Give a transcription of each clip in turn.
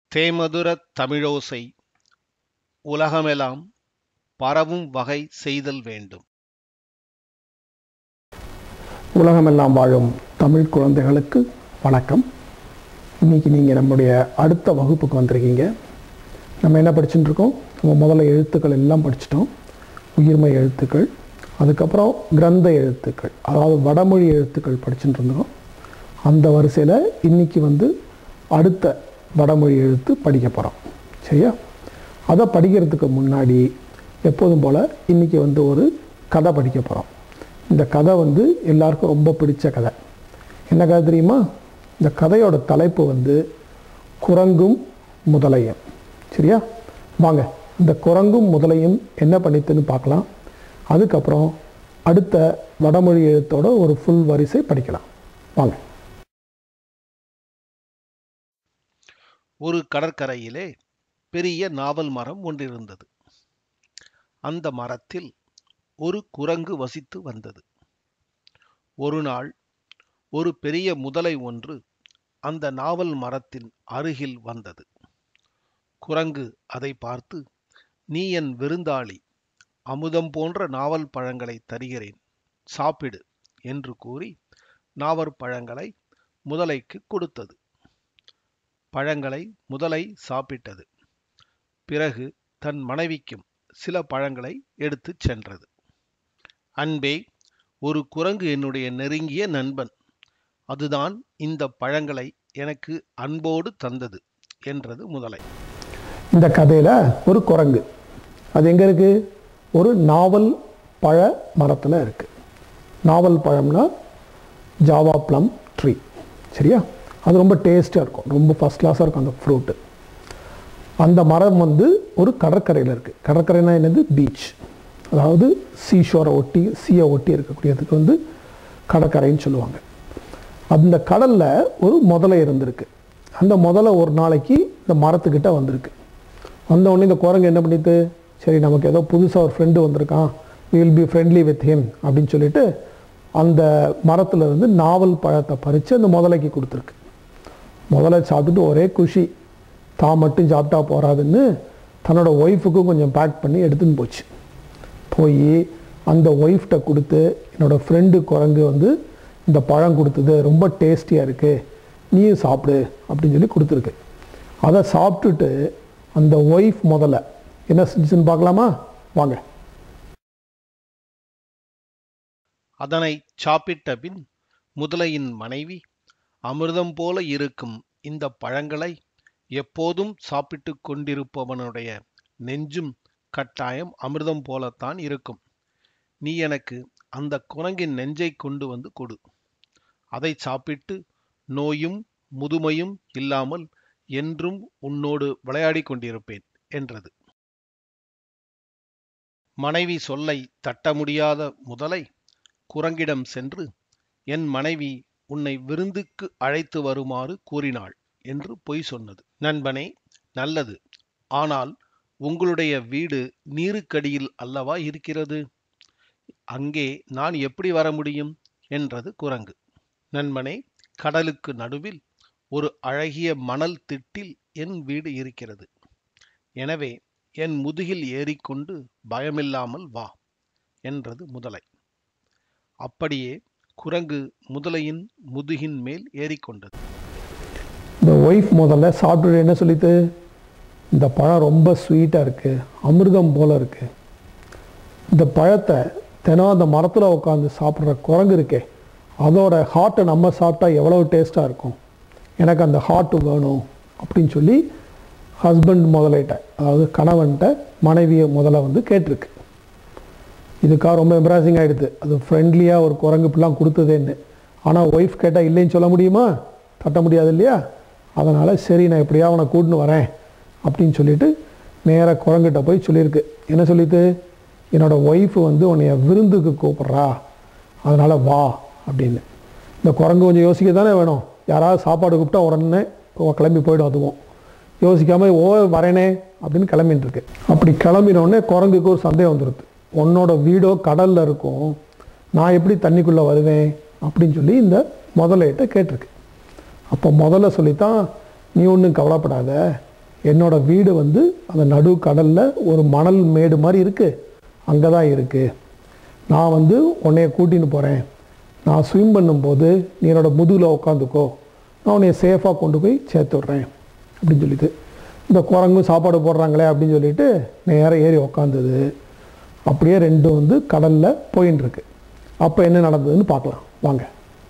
தேமதுரத் தமிழோசை உலகமெலாம் பரவும் வகை செய்தல் வேண்டும் உலகமெல்லாம் வாழும் தமிழ் குழந்தைகளுக்கு வணக்கம் இன்னைக்கு நீங்கள் நம்முடைய அடுத்த வகுப்புக்கு வந்திருக்கீங்க நம்ம என்ன படிச்சுட்டு இருக்கோம் நம்ம முதல்ல எழுத்துக்கள் எல்லாம் படிச்சிட்டோம் உயிர்மை எழுத்துக்கள் அதுக்கப்புறம் கிரந்த எழுத்துக்கள் அதாவது வடமொழி எழுத்துக்கள் படிச்சுட்டு இருந்தோம் அந்த வரிசையில் இன்னைக்கு வந்து அடுத்த வடமொழி எழுத்து படிக்க போகிறோம் சரியா அதை படிக்கிறதுக்கு முன்னாடி எப்போதும் போல் இன்னைக்கு வந்து ஒரு கதை படிக்க போகிறோம் இந்த கதை வந்து எல்லாருக்கும் ரொம்ப பிடிச்ச கதை என்ன கதை தெரியுமா இந்த கதையோட தலைப்பு வந்து குரங்கும் முதலையும் சரியா வாங்க இந்த குரங்கும் முதலையும் என்ன பண்ணித்துன்னு பார்க்கலாம் அதுக்கப்புறம் அடுத்த வடமொழி எழுத்தோட ஒரு ஃபுல் வரிசை படிக்கலாம் வாங்க ஒரு கடற்கரையிலே பெரிய நாவல் மரம் ஒன்றிருந்தது அந்த மரத்தில் ஒரு குரங்கு வசித்து வந்தது ஒரு நாள் ஒரு பெரிய முதலை ஒன்று அந்த நாவல் மரத்தின் அருகில் வந்தது குரங்கு அதை பார்த்து நீ என் விருந்தாளி அமுதம் போன்ற நாவல் பழங்களை தருகிறேன் சாப்பிடு என்று கூறி நாவற் பழங்களை முதலைக்கு கொடுத்தது பழங்களை முதலை சாப்பிட்டது பிறகு தன் மனைவிக்கும் சில பழங்களை எடுத்துச் சென்றது அன்பே ஒரு குரங்கு என்னுடைய நெருங்கிய நண்பன் அதுதான் இந்த பழங்களை எனக்கு அன்போடு தந்தது என்றது முதலை இந்த கதையில் ஒரு குரங்கு அது எங்கே இருக்குது ஒரு நாவல் பழ மரத்தில் இருக்குது நாவல் பழம்னா ஜாவா ப்ளம் ட்ரீ சரியா அது ரொம்ப டேஸ்ட்டாக இருக்கும் ரொம்ப ஃபஸ்ட் கிளாஸாக இருக்கும் அந்த ஃப்ரூட்டு அந்த மரம் வந்து ஒரு கடற்கரையில் இருக்குது கடற்கரைனா என்னது பீச் அதாவது சீஷோரை ஒட்டி சீயை ஒட்டி இருக்கக்கூடியதுக்கு வந்து கடற்கரைன்னு சொல்லுவாங்க அந்த கடலில் ஒரு முதலை இருந்திருக்கு அந்த முதலை ஒரு நாளைக்கு இந்த மரத்துக்கிட்ட வந்திருக்கு வந்த உடனே இந்த குரங்கு என்ன பண்ணிட்டு சரி நமக்கு ஏதோ புதுசாக ஒரு ஃப்ரெண்டு வந்திருக்கான் will be friendly with him அப்படின்னு சொல்லிட்டு அந்த மரத்தில் இருந்து நாவல் பழத்தை பறித்து அந்த முதலைக்கு கொடுத்துருக்கு முதலை சாப்பிட்டுட்டு ஒரே குஷி தான் மட்டும் சாப்பிட்டா போகாதுன்னு தன்னோட ஒய்ஃபுக்கும் கொஞ்சம் பேக் பண்ணி எடுத்துன்னு போச்சு போய் அந்த ஒய்ஃப்கிட்ட கொடுத்து என்னோடய ஃப்ரெண்டு குரங்கு வந்து இந்த பழம் கொடுத்தது ரொம்ப டேஸ்டியாக இருக்குது நீயும் சாப்பிடு அப்படின்னு சொல்லி கொடுத்துருக்கு அதை சாப்பிட்டுட்டு அந்த ஒய்ஃப் முதல்ல என்ன செஞ்சுன்னு பார்க்கலாமா வாங்க அதனை சாப்பிட்ட பின் முதலையின் மனைவி அமிர்தம் போல இருக்கும் இந்த பழங்களை எப்போதும் சாப்பிட்டு கொண்டிருப்பவனுடைய நெஞ்சும் கட்டாயம் அமிர்தம் போலத்தான் இருக்கும் நீ எனக்கு அந்த குரங்கின் நெஞ்சை கொண்டு வந்து கொடு அதை சாப்பிட்டு நோயும் முதுமையும் இல்லாமல் என்றும் உன்னோடு விளையாடிக் கொண்டிருப்பேன் என்றது மனைவி சொல்லை தட்ட முடியாத முதலை குரங்கிடம் சென்று என் மனைவி உன்னை விருந்துக்கு அழைத்து வருமாறு கூறினாள் என்று பொய் சொன்னது நண்பனே நல்லது ஆனால் உங்களுடைய வீடு நீருக்கடியில் அல்லவா இருக்கிறது அங்கே நான் எப்படி வர முடியும் என்றது குரங்கு நண்பனே கடலுக்கு நடுவில் ஒரு அழகிய மணல் திட்டில் என் வீடு இருக்கிறது எனவே என் முதுகில் ஏறிக்கொண்டு பயமில்லாமல் வா என்றது முதலை அப்படியே குரங்கு முதலையின் முதுகின் மேல் ஏறிக்கொண்டது இந்த ஒய்ஃப் முதல்ல சாப்பிட்டுட்டு என்ன சொல்லிட்டு இந்த பழம் ரொம்ப ஸ்வீட்டாக இருக்குது அமிர்தம் போல் இருக்குது இந்த பழத்தை தினம் அந்த மரத்தில் உட்காந்து சாப்பிட்ற குரங்கு இருக்கே அதோட ஹார்ட்டை நம்ம சாப்பிட்டா எவ்வளோ டேஸ்ட்டாக இருக்கும் எனக்கு அந்த ஹார்ட்டு வேணும் அப்படின்னு சொல்லி ஹஸ்பண்ட் முதலைட்ட அதாவது கணவன்கிட்ட மனைவியை முதல்ல வந்து கேட்டிருக்கு இதுக்காக ரொம்ப எம்ப்ராசிங் ஆகிடுது அது ஃப்ரெண்ட்லியாக ஒரு குரங்கு இப்படிலாம் கொடுத்ததேன்னு ஆனால் ஒய்ஃப் கேட்டால் இல்லைன்னு சொல்ல முடியுமா தட்ட முடியாது இல்லையா அதனால் சரி நான் எப்படியா அவனை கூட்டின்னு வரேன் அப்படின்னு சொல்லிட்டு நேராக குரங்கிட்ட போய் சொல்லியிருக்கு என்ன சொல்லிட்டு என்னோடய ஒய்ஃபு வந்து உன்னைய விருந்துக்கு கூப்பிட்றா அதனால் வா அப்படின்னு இந்த குரங்கு கொஞ்சம் யோசிக்க தானே வேணும் யாராவது சாப்பாடு கூப்பிட்டா உடனே கிளம்பி போய்டும் அதுவும் யோசிக்காமல் ஓ வரேனே அப்படின்னு கிளம்பின்னு இருக்கு அப்படி கிளம்பினோடனே குரங்குக்கு ஒரு சந்தேகம் வந்துடுது உன்னோட வீடோ கடலில் இருக்கும் நான் எப்படி தண்ணிக்குள்ளே வருவேன் அப்படின்னு சொல்லி இந்த முதலையிட்ட கேட்டிருக்கு அப்போ முதல்ல சொல்லித்தான் நீ ஒன்றும் கவலைப்படாத என்னோட வீடு வந்து அந்த நடு கடலில் ஒரு மணல் மேடு மாதிரி இருக்குது அங்கே தான் இருக்குது நான் வந்து உன்னைய கூட்டின்னு போகிறேன் நான் ஸ்விம் பண்ணும்போது நீ என்னோட முதுகில் உட்காந்துக்கோ நான் உன்னைய சேஃபாக கொண்டு போய் சேர்த்து விட்றேன் அப்படின்னு சொல்லிட்டு இந்த குரங்கும் சாப்பாடு போடுறாங்களே அப்படின்னு சொல்லிட்டு நேராக ஏறி உக்காந்தது அப்படியே ரெண்டும் வந்து கடலில் போயின்னு இருக்கு அப்போ என்ன நடந்ததுன்னு பார்க்கலாம் வாங்க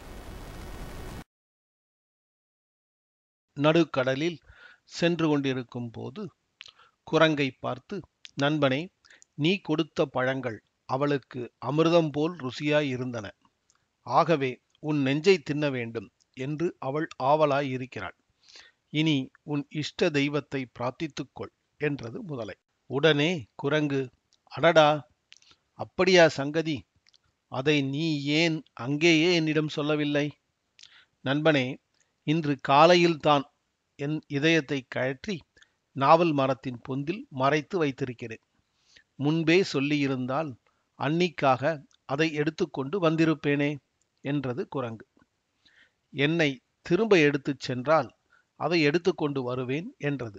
நடுக்கடலில் சென்று கொண்டிருக்கும் போது குரங்கை பார்த்து நண்பனே நீ கொடுத்த பழங்கள் அவளுக்கு அமிர்தம் போல் ருசியாய் இருந்தன ஆகவே உன் நெஞ்சை தின்ன வேண்டும் என்று அவள் ஆவலாய் இருக்கிறாள் இனி உன் இஷ்ட தெய்வத்தை பிரார்த்தித்துக்கொள் என்றது முதலை உடனே குரங்கு அடடா அப்படியா சங்கதி அதை நீ ஏன் அங்கேயே என்னிடம் சொல்லவில்லை நண்பனே இன்று காலையில்தான் என் இதயத்தை கழற்றி நாவல் மரத்தின் பொந்தில் மறைத்து வைத்திருக்கிறேன் முன்பே சொல்லியிருந்தால் அன்னிக்காக அதை எடுத்துக்கொண்டு வந்திருப்பேனே என்றது குரங்கு என்னை திரும்ப எடுத்துச் சென்றால் அதை எடுத்துக்கொண்டு வருவேன் என்றது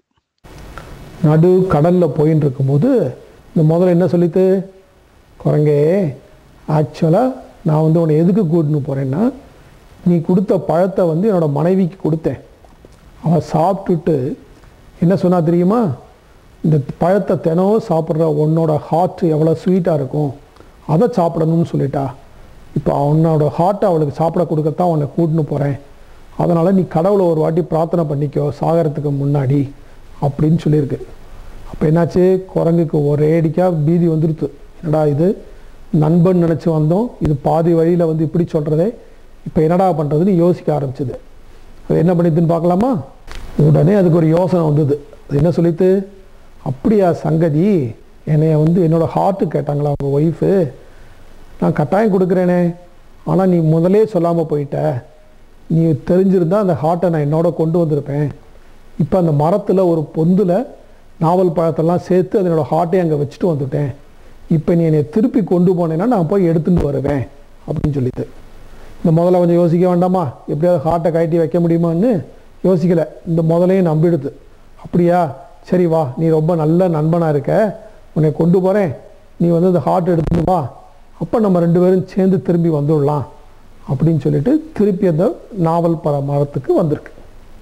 நடு கடலில் போயின்னு இருக்கும்போது இந்த முதல்ல என்ன சொல்லித்து குரங்கே ஆக்சுவலாக நான் வந்து உன்னை எதுக்கு கூட்டின்னு போகிறேன்னா நீ கொடுத்த பழத்தை வந்து என்னோட மனைவிக்கு கொடுத்தேன் அவள் சாப்பிட்டுட்டு என்ன சொன்னா தெரியுமா இந்த பழத்தை தினம் சாப்பிட்ற உன்னோட ஹார்ட் எவ்வளோ ஸ்வீட்டாக இருக்கும் அதை சாப்பிடணும்னு சொல்லிட்டா இப்போ உன்னோட ஹார்ட்டை அவளுக்கு சாப்பிட கொடுக்கத்தான் உன்னை கூட்டின்னு போகிறேன் அதனால் நீ கடவுளை ஒரு வாட்டி பிரார்த்தனை பண்ணிக்கோ சாகரத்துக்கு முன்னாடி அப்படின்னு சொல்லியிருக்கு அப்போ என்னாச்சு குரங்குக்கு ஒரேடிக்காக பீதி வந்துடுத்து என்னடா இது நண்பன் நினச்சி வந்தோம் இது பாதி வழியில் வந்து இப்படி சொல்கிறதே இப்போ என்னடா பண்ணுறதுன்னு யோசிக்க ஆரம்பிச்சது அது என்ன பண்ணிதுன்னு பார்க்கலாமா உடனே அதுக்கு ஒரு யோசனை வந்தது அது என்ன சொல்லித்து அப்படியா சங்கதி என்னைய வந்து என்னோட ஹார்ட்டு கேட்டாங்களா அவங்க ஒய்ஃபு நான் கட்டாயம் கொடுக்குறேனே ஆனால் நீ முதலே சொல்லாமல் போயிட்ட நீ தெரிஞ்சிருந்தா அந்த ஹார்ட்டை நான் என்னோட கொண்டு வந்திருப்பேன் இப்போ அந்த மரத்தில் ஒரு பொந்தில் நாவல் பழத்தெல்லாம் சேர்த்து அதனோட ஹார்ட்டை அங்கே வச்சுட்டு வந்துட்டேன் இப்போ நீ என்னை திருப்பி கொண்டு போனேன்னா நான் போய் எடுத்துட்டு வருவேன் அப்படின்னு சொல்லிட்டு இந்த முதல்ல கொஞ்சம் யோசிக்க வேண்டாமா எப்படியாவது ஹார்ட்டை கழட்டி வைக்க முடியுமான்னு யோசிக்கலை இந்த முதலையும் நம்பிடுது அப்படியா சரி வா நீ ரொம்ப நல்ல நண்பனாக இருக்க உன்னை கொண்டு போகிறேன் நீ வந்து அந்த ஹார்ட் எடுத்துட்டு வா அப்போ நம்ம ரெண்டு பேரும் சேர்ந்து திரும்பி வந்துடலாம் அப்படின்னு சொல்லிட்டு திருப்பி அந்த நாவல் பழ மரத்துக்கு வந்திருக்கு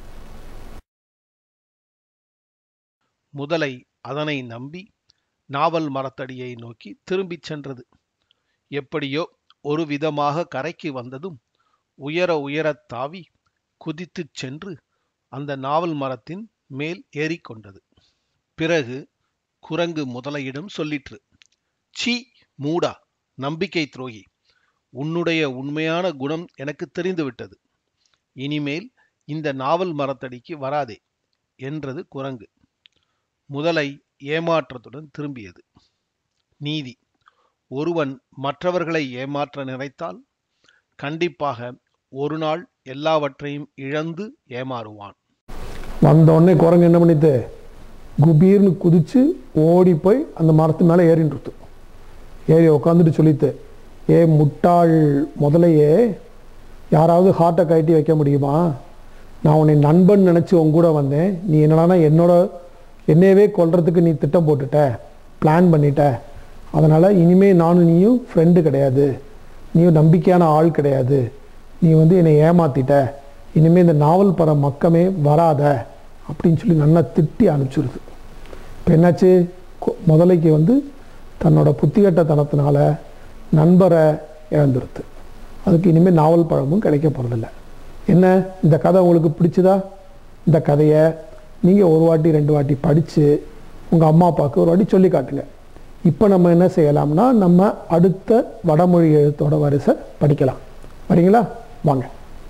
முதலை அதனை நம்பி நாவல் மரத்தடியை நோக்கி திரும்பிச் சென்றது எப்படியோ ஒரு விதமாக கரைக்கு வந்ததும் உயர உயரத் தாவி குதித்துச் சென்று அந்த நாவல் மரத்தின் மேல் ஏறிக்கொண்டது பிறகு குரங்கு முதலையிடம் சொல்லிற்று சீ மூடா நம்பிக்கை துரோகி உன்னுடைய உண்மையான குணம் எனக்கு தெரிந்துவிட்டது இனிமேல் இந்த நாவல் மரத்தடிக்கு வராதே என்றது குரங்கு முதலை ஏமாற்றத்துடன் திரும்பியது நீதி ஒருவன் மற்றவர்களை ஏமாற்ற நினைத்தால் கண்டிப்பாக ஒரு நாள் எல்லாவற்றையும் இழந்து ஏமாறுவான் வந்தோடனே குரங்கு என்ன பண்ணிட்டு குபீர்னு குதிச்சு ஓடி போய் அந்த மரத்து மேலே ஏறின்றது ஏறி உட்காந்துட்டு சொல்லித்து ஏ முட்டாள் முதலையே யாராவது ஹார்ட்டை கழட்டி வைக்க முடியுமா நான் உன்னை நண்பன் நினச்சி உன் கூட வந்தேன் நீ என்னடானா என்னோட என்னையவே கொல்றதுக்கு நீ திட்டம் போட்டுட்ட பிளான் பண்ணிட்ட அதனால் இனிமே நானும் நீயும் ஃப்ரெண்டு கிடையாது நீயும் நம்பிக்கையான ஆள் கிடையாது நீ வந்து என்னை ஏமாத்திட்ட இனிமேல் இந்த நாவல் பட மக்கமே வராத அப்படின்னு சொல்லி நல்லா திட்டி அனுப்பிச்சிருது இப்போ என்னாச்சு கொ- முதலைக்கு வந்து தன்னோட புத்திகட்டத்தனத்தினால நண்பரை இழந்துருது அதுக்கு இனிமேல் நாவல் பழமும் கிடைக்க போகிறதில்ல என்ன இந்த கதை உங்களுக்கு பிடிச்சதா இந்த கதையை நீங்கள் ஒரு வாட்டி ரெண்டு வாட்டி படித்து உங்கள் அம்மா அப்பாவுக்கு ஒரு வாட்டி சொல்லி காட்டுங்க இப்போ நம்ம என்ன செய்யலாம்னா நம்ம அடுத்த வடமொழி எழுத்தோட வரிசை படிக்கலாம் வரீங்களா வாங்க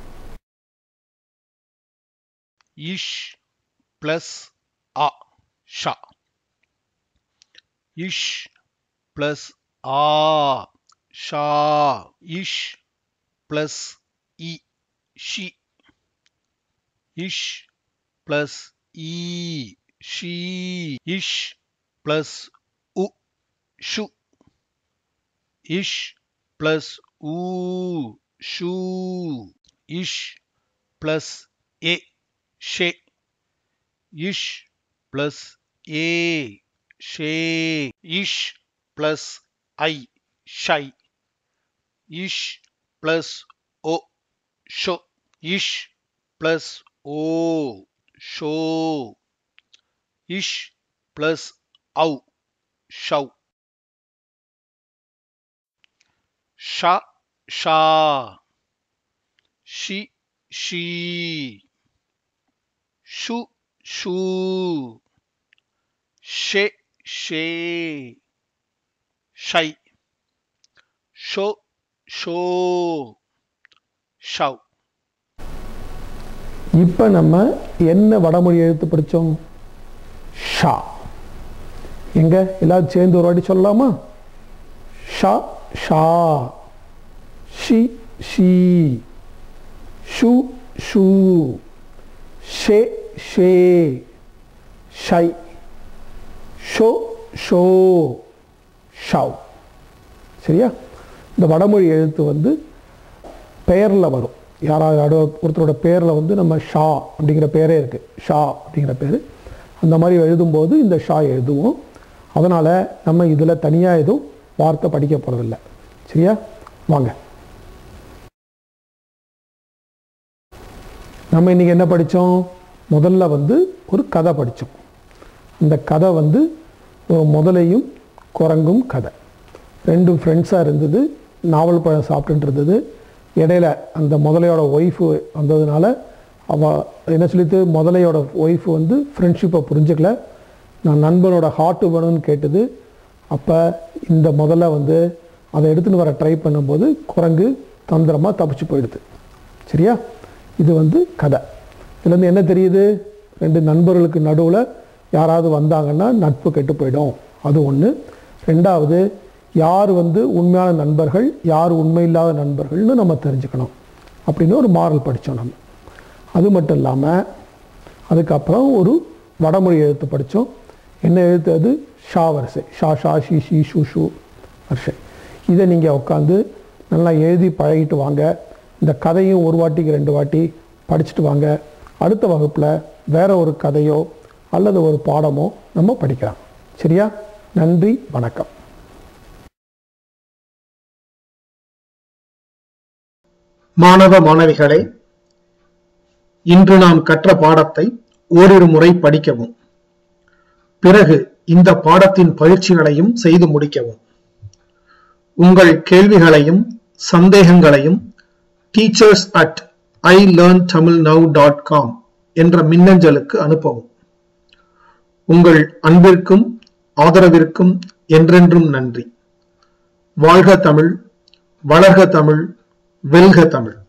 இஷ் பிளஸ் அ ஷா இஷ் பிளஸ் ஆ ஷா இஷ் பிளஸ் இ ஷி இஷ் பிளஸ் ஈ ஷீ இஷ் பிளஸ் உ ஷு இஷ் பிளஸ் ஊ ஷூ இஷ் பிளஸ் ஏ ஷே இஷ் பிளஸ் ஏ ஷே இஷ் பிளஸ் ஐ ஷை இஷ் பிளஸ் ஓ ஷோ இஷ் பிளஸ் ஓ ஷோ இஷ் பிளஸ் ஔ ஷவ் ஷ ஷா ஷி ஷீ ஷு ஷூ ஷே ஷே ஷை ஷோ ஷோ ஷவ் இப்போ நம்ம என்ன வடமொழி எழுத்து படித்தோம் ஷா எங்க எல்லாரும் சேர்ந்து ஒரு வாட்டி சொல்லலாமா ஷா ஷா ஷி ஷீ ஷு ஷூ ஷே ஷே ஷை ஷோ ஷோ ஷவ் சரியா இந்த வடமொழி எழுத்து வந்து பெயரில் வரும் யாராவது யாரோ ஒருத்தரோட பேரில் வந்து நம்ம ஷா அப்படிங்கிற பேரே இருக்குது ஷா அப்படிங்கிற பேர் அந்த மாதிரி எழுதும்போது இந்த ஷா எழுதுவோம் அதனால் நம்ம இதில் தனியாக எதுவும் வார்த்தை படிக்க போகிறதில்ல சரியா வாங்க நம்ம இன்றைக்கி என்ன படித்தோம் முதல்ல வந்து ஒரு கதை படித்தோம் அந்த கதை வந்து ஒரு முதலையும் குரங்கும் கதை ரெண்டும் ஃப்ரெண்ட்ஸாக இருந்தது நாவல் பழம் சாப்பிட்டுட்டு இருந்தது இடையில அந்த முதலையோட ஒய்ஃபு வந்ததுனால அவள் என்ன சொல்லிட்டு முதலையோட ஒய்ஃப் வந்து ஃப்ரெண்ட்ஷிப்பை புரிஞ்சுக்கல நான் நண்பனோட ஹார்ட் வேணும்னு கேட்டது அப்போ இந்த முதல்ல வந்து அதை எடுத்துன்னு வர ட்ரை பண்ணும்போது குரங்கு தந்திரமாக தப்பிச்சு போயிடுது சரியா இது வந்து கதை இதுலேருந்து என்ன தெரியுது ரெண்டு நண்பர்களுக்கு நடுவில் யாராவது வந்தாங்கன்னா நட்பு கெட்டு போயிடும் அது ஒன்று ரெண்டாவது யார் வந்து உண்மையான நண்பர்கள் யார் உண்மை இல்லாத நண்பர்கள்னு நம்ம தெரிஞ்சுக்கணும் அப்படின்னு ஒரு மாரல் படித்தோம் நம்ம அது மட்டும் இல்லாமல் அதுக்கப்புறம் ஒரு வடமொழி எழுத்து படித்தோம் என்ன எழுத்து அது ஷா வரிசை ஷா ஷா ஷி ஷி ஷு ஷு வரிசை இதை நீங்கள் உட்காந்து நல்லா எழுதி பழகிட்டு வாங்க இந்த கதையும் ஒரு வாட்டிக்கு ரெண்டு வாட்டி படிச்சுட்டு வாங்க அடுத்த வகுப்பில் வேற ஒரு கதையோ அல்லது ஒரு பாடமோ நம்ம படிக்கலாம் சரியா நன்றி வணக்கம் மாணவ மாணவிகளே இன்று நாம் கற்ற பாடத்தை ஓரிரு முறை படிக்கவும் பிறகு இந்த பாடத்தின் பயிற்சிகளையும் செய்து முடிக்கவும் உங்கள் கேள்விகளையும் சந்தேகங்களையும் teachers at I learn Tamil now dot com என்ற மின்னஞ்சலுக்கு அனுப்பவும் உங்கள் அன்பிற்கும் ஆதரவிற்கும் என்றென்றும் நன்றி வாழ்க தமிழ் வளர்க தமிழ் வெல்க தமிழ்